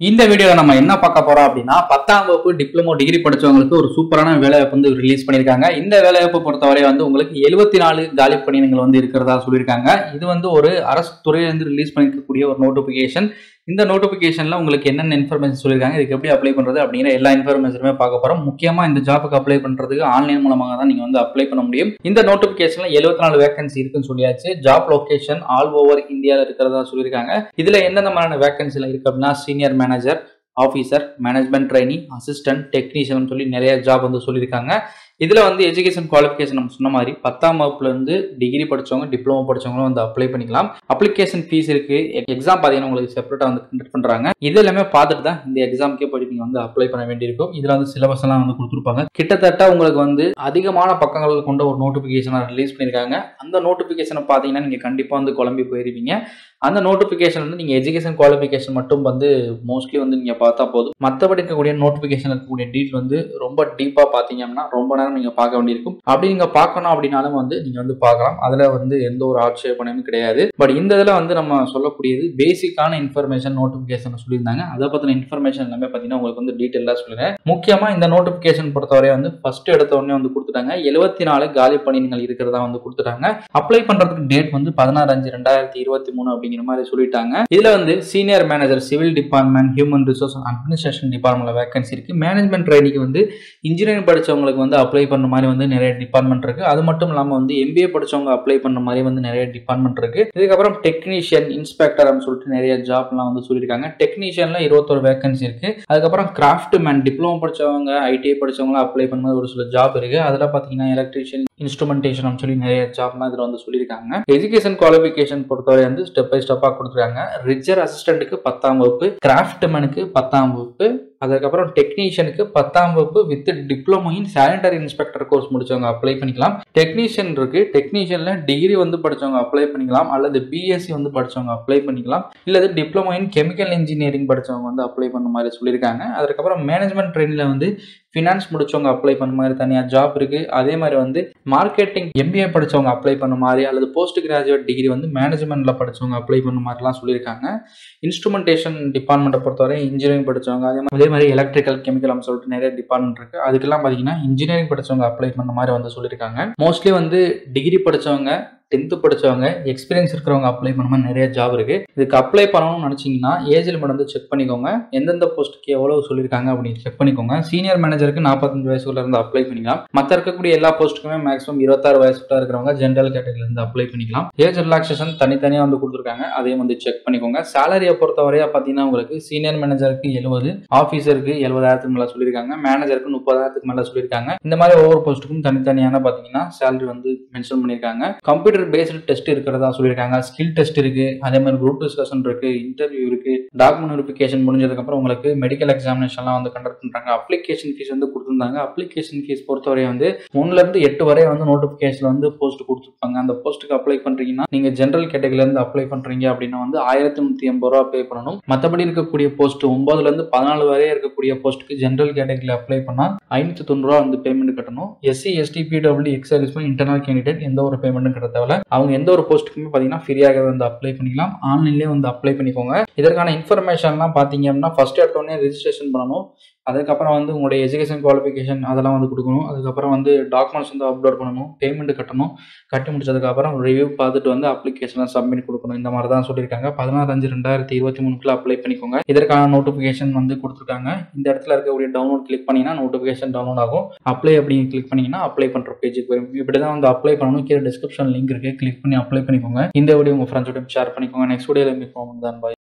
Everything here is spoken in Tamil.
இந்த வீடியோவில் நம்ம என்ன பார்க்க போறோம் அப்படின்னா பத்தாம் வகுப்பு டிப்ளமோ டிகிரி படிச்சவங்களுக்கு ஒரு சூப்பரான வேலைவாய்ப்பு வந்து ரிலீஸ் பண்ணியிருக்காங்க இந்த வேலைவாய்ப்பு பொறுத்தவரை வந்து உங்களுக்கு எழுபத்தி நாலு காலி பணியிடங்கள் வந்து இருக்கிறதா சொல்லியிருக்காங்க இது வந்து ஒரு அரசு துறையிலிருந்து ரிலீஸ் பண்ணிருக்கக்கூடிய ஒரு நோட்டிஃபிகேஷன் இந்த நோட்டிஃபிகேஷன்ல உங்களுக்கு என்னென்ன இன்ஃபர்மேஷன் சொல்லியிருக்காங்க இதுக்கு எப்படி அப்ளை பண்றது அப்படிங்கிற எல்லா இன்ஃபர்மேஷனுமே பார்க்க போறோம் முக்கியமா இந்த ஜாபுக்கு அப்ளை பண்றதுக்கு ஆன்லைன் மூலமாக தான் நீங்க வந்து அப்ளை பண்ண முடியும் இந்த நோட்டிஃபிகேஷன்ல எழுபத்தி நாலு வேகன்சி இருக்குன்னு சொல்லியாச்சு ஜாப் லொகேஷன் ஆல் ஓவர் இந்தியாவில் இருக்கிறதா சொல்லியிருக்காங்க இதுல எந்தெந்த மாதிரியான வேகன்சில இருக்கு அப்படின்னா senior manager officer management trainee assistant technician சொல்லி நிறைய ஜாப் வந்து சொல்லியிருக்காங்க இதில் வந்து எஜுகேஷன் குவாலிஃபிகேஷன் நம்ம சொன்ன மாதிரி பத்தாம் வகுப்புலேருந்து டிகிரி படித்தவங்க டிப்ளமோ படித்தவங்களும் வந்து அப்ளை பண்ணிக்கலாம் அப்ளிகேஷன் ஃபீஸ் இருக்கு எக்ஸாம் பார்த்தீங்கன்னா உங்களுக்கு செப்பரேட்டாக வந்து கண்டக்ட் பண்ணுறாங்க இது எல்லாமே பார்த்துட்டு தான் இந்த எக்ஸாமுக்கே போயிட்டு நீங்கள் வந்து அப்ளை பண்ண வேண்டியிருக்கும் இதில் வந்து சிலபஸ் எல்லாம் வந்து கொடுத்துருப்பாங்க கிட்டத்தட்ட உங்களுக்கு வந்து அதிகமான பக்கங்கள் கொண்ட ஒரு நோட்டிஃபிகேஷனை ரிலீஸ் பண்ணியிருக்காங்க அந்த நோட்டிஃபிகேஷனை பார்த்தீங்கன்னா நீங்கள் கண்டிப்பாக வந்து குழம்பி போயிருவீங்க அந்த நோட்டிஃபிகேஷன் வந்து நீங்கள் எஜுகேஷன் குவாலிஃபிகேஷன் மட்டும் வந்து மோஸ்ட்லி வந்து நீங்கள் பார்த்தா போதும் மற்றபடி இருக்கக்கூடிய நோட்டிஃபிகேஷன் இருக்கக்கூடிய டீட் வந்து ரொம்ப டீப்பாக பார்த்தீங்கன்னா ரொம்ப நேரம் நீங்கள் பார்க்க வேண்டியிருக்கும் அப்படி நீங்கள் பார்க்கணும் அப்படின்னாலும் வந்து நீங்கள் வந்து பார்க்கலாம் அதில் வந்து எந்த ஒரு ஆட்சேபனையும் கிடையாது பட் இந்த இதில் வந்து நம்ம சொல்லக்கூடியது பேசிக்கான இன்ஃபர்மேஷன் நோட்டிஃபிகேஷன் சொல்லியிருந்தாங்க அதை பற்றின இன்ஃபர்மேஷன் எல்லாமே பார்த்தீங்கன்னா உங்களுக்கு வந்து டீட்டெயிலாக சொல்லுறேன் முக்கியமாக இந்த நோட்டிஃபிகேஷன் பொறுத்தவரை வந்து ஃபர்ஸ்ட் எடுத்த உடனே வந்து கொடுத்துட்டாங்க எழுபத்தி நாலு காலி பணியிடங்கள் இருக்கிறதா வந்து கொடுத்துட்டாங்க அப்ளை பண்ணுறதுக்கு டேட் வந்து பதினாறு அஞ்சு ரெண்டாயிரத்தி இருபத்தி மூணு அப்படிங்கிற மாதிரி சொல்லிட்டாங்க இதுல வந்து senior manager civil department human resource administration டிபார்ட்மெண்ட்ல வேகன்சி இருக்கு மேனேஜ்மெண்ட் ட்ரைனிக்கு வந்து இன்ஜினியரிங் படிச்சவங்களுக்கு வந்து அப்ளை பண்ண மாதிரி வந்து நிறைய டிபார்ட்மெண்ட் இருக்கு அது மட்டும் இல்லாம வந்து எம்பிஏ படிச்சவங்க அப்ளை பண்ண மாதிரி வந்து நிறைய டிபார்ட்மெண்ட் இருக்கு இதுக்கப்புறம் டெக்னீஷியன் இன்ஸ்பெக்டர் அப்படின்னு சொல்லிட்டு நிறைய ஜாப்லாம் வந்து சொல்லியிருக்காங்க டெக்னீஷியன்ல இருபத்தொரு வேகன்சி இருக்கு அதுக்கப்புறம் கிராஃப்ட் மேன் டிப்ளமோ படிச்சவங்க ஐடிஐ படிச்சவங்க அப்ளை பண்ண மாதிரி ஒரு சில ஜாப் இருக்கு அதுல பாத்தீங்கன்னா எலக்ட்ரீஷியன் இன்ஸ்ட்ருமெண்டேஷன் அப்படின்னு சொல்லி நிறைய ஜாப்லாம் இதுல வந்து சொல்லியிருக்காங்க எஜுகேஷன் குவாலிஃபிகேஷன் பொறுத்தவரை வந்து ஸ்டெப் பை ஸ்டெப்பாக கொடுத்துருக்காங்க ரிச்சர் அசிஸ்டண்ட்டுக்கு பத்தாம் வகுப்பு கிராஃப்ட்மேனுக்கு பத்தாம் வகுப்பு அதுக்கப்புறம் டெக்னீஷியனுக்கு பத்தாம் வகுப்பு with diploma in sanitary inspector course முடிச்சவங்க அப்ளை பண்ணிக்கலாம் டெக்னீஷியன் இருக்கு டெக்னீஷியன்ல டிகிரி வந்து படிச்சவங்க அப்ளை பண்ணிக்கலாம் அல்லது பிஎஸ்சி வந்து படிச்சவங்க அப்ளை பண்ணிக்கலாம் இல்லது டிப்ளமோ இன் கெமிக்கல் இன்ஜினியரிங் படிச்சவங்க வந்து அப்ளை பண்ண மாதிரி சொல்லியிருக்காங்க அதுக்கப்புறம் மேனேஜ்மெண்ட் ட்ரெயினில் வந்து ஃபினான்ஸ் முடிச்சவங்க அப்ளை பண்ண மாதிரி தனியாக ஜாப் இருக்கு அதே மாதிரி வந்து மார்க்கெட்டிங் எம்பிஏ படிச்சவங்க அப்ளை பண்ண மாதிரி அல்லது போஸ்ட் கிராஜுவேட் டிகிரி வந்து மேனேஜ்மெண்ட்ல படிச்சவங்க அப்ளை பண்ண மாதிரிலாம் சொல்லியிருக்காங்க இன்ஸ்ட்ருமெண்டேஷன் டிபார்ட்மெண்ட்டை பொறுத்தவரை இன்ஜினியரிங் படிச்சவங்க அதே மாதிரி அதே மாதிரி எலக்ட்ரிக்கல் கெமிக்கல் சொல்லிட்டு நிறைய டிபார்ட்மெண்ட் இருக்கு அதுக்கெல்லாம் பார்த்தீங்கன்னா இன்ஜினியரிங் படிச்சவங்க அப்ளை பண்ண மாதிரி வந்து சொல்லியிருக்காங்க மோஸ்ட்லி வந்து டிகிரி படிச்சவங்க டென்த்து படிச்சவங்க எக்ஸ்பீரியன்ஸ் இருக்கிறவங்க அப்ளை பண்ண மாதிரி நிறைய ஜாப் இருக்கு இதுக்கு அப்ளை பண்ணணும்னு நினச்சிங்கன்னா ஏஜ் லிமிட் வந்து செக் பண்ணிக்கோங்க எந்தெந்த போஸ்ட்டுக்கு எவ்வளோ சொல்லியிருக்காங்க அப்படின்னு செக் பண்ணிக்கோங்க சீனியர் மேனேஜருக்கு நாற்பத்தஞ்சு வயசுல இருந்து அப்ளை பண்ணிக்கலாம் மற்ற இருக்கக்கூடிய எல்லா போஸ்ட்டுக்குமே மேக்ஸிமம் இருபத்தாறு வயசுல இருக்கிறவங்க ஜென்ரல் கேட்டகரியில இருந்து அப்ளை பண்ணிக்கலாம் ஏஜ் ரிலாக்ஸேஷன் தனித்தனியாக வந்து கொடுத்துருக்காங்க அதையும் வந்து செக் பண்ணிக்கோங்க சேலரியை பொறுத்தவரையா பார்த்தீங்கன்னா உங்களுக்கு சீனியர் மேனேஜருக்கு எழுபது ஆஃபீஸருக்கு எழுபதாயிரத்துக்கு மேலே சொல்லியிருக்காங்க மேனேஜருக்கு முப்பதாயிரத்துக்கு மேலே சொல்லியிருக்காங்க இந்த மாதிரி ஒவ்வொரு போஸ்ட்டுக்கும் தனித்தனியான பார்த்தீங்கன்னா சேலரி வந்து மென்ஷன் பண்ணியிருக்காங்க கம்ப்யூட்டர் பேஸ்டு டெஸ்ட் இருக்கிறதா சொல்லியிருக்காங்க ஸ்கில் டெஸ்ட் இருக்கு அதே மாதிரி குரூப் டிஸ்கஷன் இருக்கு இன்டர்வியூ இருக்கு டாக்குமெண்ட் வெரிஃபிகேஷன் முடிஞ்சதுக்கப்புறம் உங்களுக்கு மெடிக்கல் எக்ஸாமினேஷன்லாம் வந்து கண்டக்ட் பண்ணுறாங்க அப்ளிகேஷன் ஃபீஸ் வந்து கொடுத்துருந்தாங்க அப்ளிகேஷன் ஃபீஸ் பொறுத்தவரை வந்து ஒன்னுல இருந்து எட்டு வரை வந்து நோட்டிஃபிகேஷன் வந்து போஸ்ட் கொடுத்துருப்பாங்க அந்த போஸ்ட்டுக்கு அப்ளை பண்றீங்கன்னா நீங்க ஜென்ரல் கேட்டகரியில இருந்து அப்ளை பண்றீங்க அப்படின்னா வந்து ஆயிரத்தி நூத்தி எண்பது ரூபா பே பண்ணணும் மற்றபடி இருக்கக்கூடிய போஸ்ட் ஒன்பதுல இருந்து பதினாலு வரை இருக்கக்கூடிய போஸ்ட்டுக்கு ஜென்ரல் கேட்டகரியில் அப்ளை பண்ணா ஐநூத்தி தொண்ணூறு ரூபா வந்து பேமெண்ட் கட்டணும் SC ST PWD ex service internal candidate எந்த ஒரு பேமெண்ட்டும் கட்ட தேவையில்ல அவங்க எந்த ஒரு போஸ்ட்டுக்குமே பார்த்தீங்கன்னா ஃப்ரீயாகவே வந்து அப்ளை பண்ணிக்கலாம் ஆன்லைன்லேயே வந்து அப்ளை பண்ணிக்கோங்க இதற்கான இன்ஃபர்மேஷன்லாம் பார்த்தீங்க அப்படின்னா ஃபர்ஸ்ட் எடுத்தோடனே ரெஜிஸ்ட்ரேஷன் பண்ணணும் அதுக்கப்புறம் வந்து உங்களுடைய எஜுகேஷன் குவாலிஃபிகேஷன் அதெல்லாம் வந்து கொடுக்கணும் அதுக்கப்புறம் வந்து டாக்குமெண்ட்ஸ் வந்து அப்லோட் பண்ணணும் பேமெண்ட் கட்டணும் கட்டி முடிச்சதுக்கப்புறம் ரிவ்யூ பார்த்துட்டு வந்து அப்ளிகேஷனை சப்மிட் கொடுக்கணும் இந்த மாதிரி தான் சொல்லியிருக்காங்க பதினாறு அஞ்சு ரெண்டாயிரத்தி இருபத்தி மூணுக்குள்ள அப்ளை பண்ணிக்கோங்க இதற்கான நோட்டிஃபிகேஷன் வந்து கொடுத்துருக்காங்க இந்த இடத்துல இருக்கக்கூடிய டவுன்லோட் கிளிக் பண்ணிங்கன்னா நோட்டிஃபிகேஷன் டவுன்லோட் ஆகும் அப்ளை அப்படின்னு கிளிக் பண்ணிங்கன்னா அப்ளை பண்ணுற பேஜுக்கு வரும் இப்படி தான் வந்து அப்ளை பண்ணணும் கீழே டிஸ்கிரிப்ஷன் லிங்க் இருக்குது கிளிக் பண்ணி அப்ளை பண்ணிக்கோங்க இந்த வீடியோ உங்கள் ஃப்ரெண்ட்ஸோட ஷேர் பண்ணிக்கோங்க நெக்ஸ்ட் வீடியோவில் மீட் பண்ணுவோம் தான் பாய்